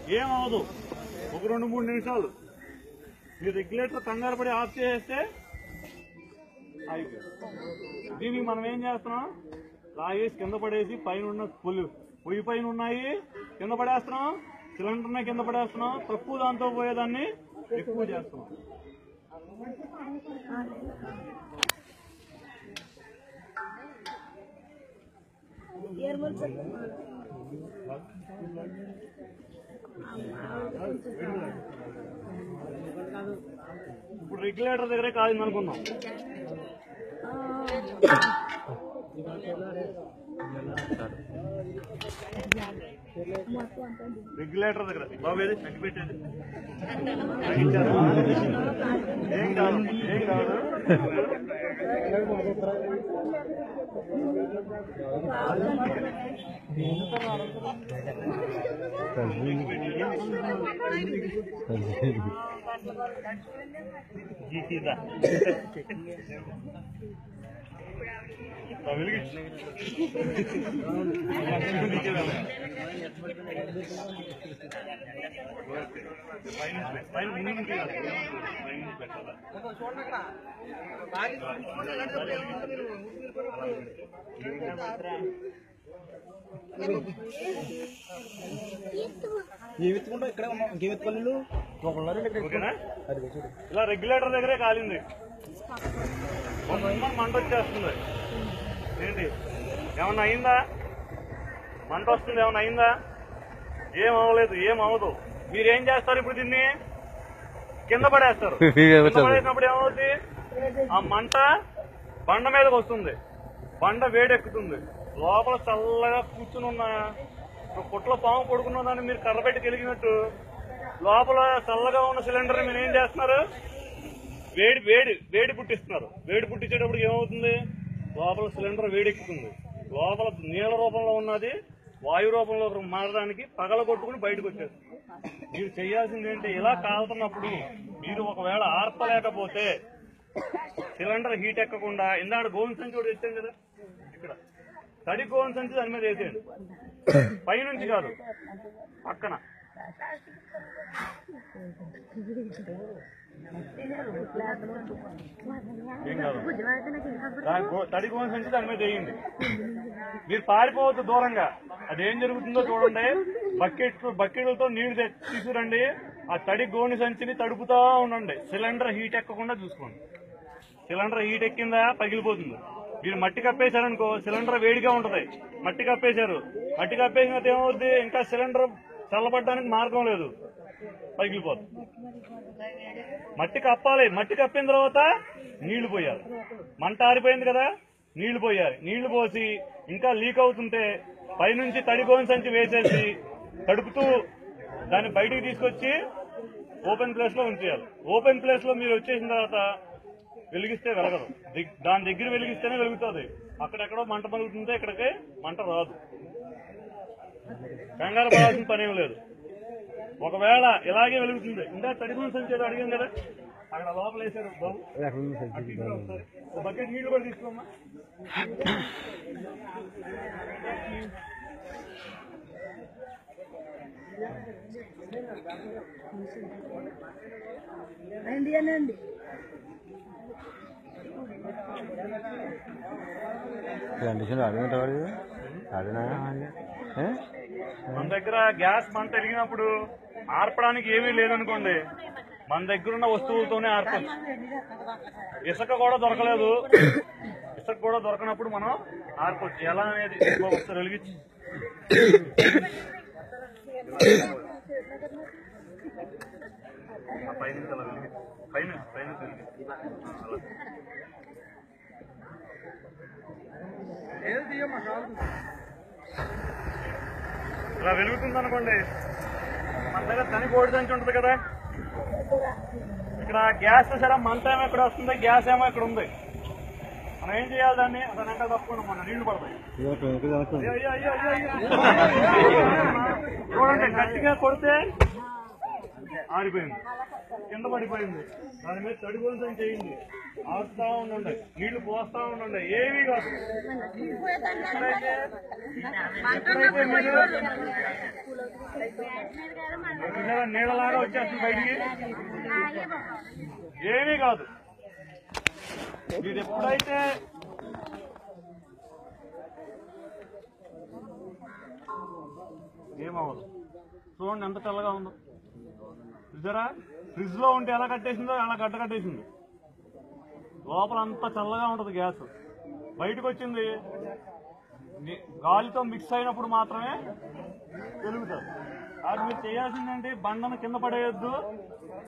ఏమవదు ఒక రెండు మూడు నిమిషాలు మీరు రెగ్యులేటర్ కంగారు పడి ఆఫ్ చేసేస్తే అయిపోయింది దీనికి మనం ఏం చేస్తున్నాం లాగేసి కింద పడేసి పైన ఉన్న పొలి పొయ్యి పైన ఉన్నాయి కింద పడేస్తున్నాం సిలిండర్నే కింద పడేస్తున్నాం తక్కువ దాంతో పోయేదాన్ని ఎక్కువ చేస్తున్నాం ఇప్పుడు రెగ్యులేటర్ దగ్గరే కాదు అనుకుందాం రెగ్యులేటర్ దగ్గర బాబు ఏది అగ్గి పెట్టేది అగ్గిచ్చారా? ఏం కాదు ఏం కాదు గీసీదా వెలిగించు పైన ముందు నుంచి కాదు. పైన నుంచి పెట్టాలా? ఏమెత్తుకుంటా ఇక్కడ ఇంకేమెత్తుకోలేదు ఒకళ్ళారు ఇక్కడ ఓకేనా అది చూడు ఇలా రెగ్యులేటర్ దగ్గరే కాలింది మొత్తం మంట వచ్చేస్తుంది ఏంటి ఏమన్నా అయిందా మంట వస్తుంది ఏమన్నా అయిందా ఏం అవ్వలేదు ఏం అవ్వదు మీరేం చేస్తారు ఇప్పుడు దీన్ని కింద పడేస్తారు కింద పడేసినప్పుడు ఏమవుతుంది ఆ మంట బండ మీదకి వస్తుంది బండ వేడెక్కుతుంది లోపల చల్లగా కూర్చుని ఉన్న ఒక పుట్ల పాము పడుకున్న దాన్ని మీరు కర్ర పెట్టి కలిగినట్టు లోపల చల్లగా ఉన్న సిలిండర్ మీరు ఏం చేస్తున్నారు వేడి వేడి వేడి పుట్టిస్తున్నారు వేడి పుట్టించేటప్పుడు ఏమవుతుంది లోపల సిలిండర్ వేడెక్కుతుంది లోపల నీళ్ళ రూపంలో ఉన్నది వాయు రూపంలో మారడానికి పగల కొట్టుకుని బయటకు వచ్చేస్తుంది మీరు చేయాల్సింది ఏంటి ఇలా కాలుతున్నప్పుడు మీరు ఒకవేళ ఆర్పలేకపోతే సిలిండర్ హీట్ ఎక్కకుండా ఇందాక గోన్ సంచి కూడా తెచ్చాం కదా ఇక్కడ తడి గోన్ సంచి దాని మీద వేసేయండి పైనుంచి కాదు పక్కన ఏం కాదు దాని గో- తడి గోన్ సంచి దాని మీద వేయండి మీరు పారిపోవద్దు దూరంగా అదేం జరుగుతుందో చూడండి బకెట్ బకెట్లతో నీళ్లు తె- తీసుకురండి ఆ తడి గోని సంచిని తడుపుతా ఉండండి సిలిండర్ హీట్ ఎక్కకుండా చూసుకోండి సిలిండర్ హీట్ ఎక్కిందా పగిలిపోతుంది మీరు మట్టి కప్పేశారనుకో సిలిండర్ వేడిగా ఉంటది మట్టి కప్పేశారు మట్టి కప్పేసినట్టు ఏమవుద్ది ఇంకా సిలిండర్ చల్లబడడానికి మార్గం లేదు పగిలిపోతుంది మట్టి కప్పాలి మట్టి కప్పిన తర్వాత నీళ్లు పోయాలి మంట ఆరిపోయింది కదా నీళ్లు పోయాలి నీళ్లు పోసి ఇంకా లీక్ అవుతుంటే పైనుంచి తడిగోని సంచి వేసేసి తడుపుతూ దాన్ని బయటికి తీసుకొచ్చి ఓపెన్ ప్లేస్ లో ఉంచేయాలి ఓపెన్ ప్లేస్ లో మీరు వచ్చేసిన తర్వాత వెలిగిస్తే వెలగదు దిగ్- దాని దగ్గర వెలిగిస్తేనే వెలుగుతుంది అక్కడెక్కడో మంట పలుకుతుంటే ఇక్కడికి మంట రాదు కంగారు పడాల్సిన పనేం లేదు ఒకవేళ ఇలాగే వెలుగుతుంది ఇంకా తడిగుని సంచి ఏదో అడిగాం కదా అక్కడ లోపల వేసారు బాబు అటు ఇటు ఒకసారి. ఒక బకెట్ నీళ్లు కూడా తీసుకోమ్మా రండి అనండి కండిషన్ అడుగుంటాడు అడినా మన దగ్గర గ్యాస్ మంట వెలిగినప్పుడు ఆర్పడానికి ఏమీ లేదనుకోండి మన దగ్గర ఉన్న వస్తువులతోనే ఆర్పచ్చు ఇసుక కూడా దొరకలేదు ఇసుక కూడా దొరకనప్పుడు మనం ఆర్పచ్చు ఎలా అనేది ఒకసారి వెలిగించి ఆ పైన అలా వెలిగించు. పైన పైన వెలిగించు. అలా. ఇలా వెలుగుతుంది అనుకోండి మన దగ్గర తని కోడి సంచి ఉంటుంది కదా ఇక్కడ గ్యాస్ సరే మంట ఏమో ఇక్కడ వస్తుంది గ్యాస్ ఏమో ఇక్కడ ఉంది మనం ఏం చేయాలి దాన్ని అతను వెంట తప్పకుండా మన నీళ్లు పడతాయి అయ్యో, అయ్యో, అయ్యో, అయ్యో, అయ్యో. చూడండి గట్టిగా కొడితే ఆరిపోయింది కింద పడిపోయింది దాని మీద తడి కొంచెం చేయండి ఆడుతా ఉండండి నీళ్లు పోస్తా ఉండండి ఏమీ కాదు ఎప్పుడైతే ఎప్పుడైతే మీరు చూసారా నీళ్ళలాగా వచ్చేస్తుంది బయటికి ఏమీ కాదు మీరు ఎప్పుడైతే ఏమవ్వదు చూడండి ఎంత తెల్లగా ఉందో చూసారా ఫ్రిడ్జ్ లో ఉంటే ఎలా కట్టేసిందో అలా గడ్డ కట్టేసింది లోపల అంతా చల్లగా ఉంటది గ్యాస్ బయటకు వచ్చింది ని- గాలితో మిక్స్ అయినప్పుడు మాత్రమే పెరుగుతుంది అది మీరు చేయాల్సిందంటే బండను కింద పడేయొద్దు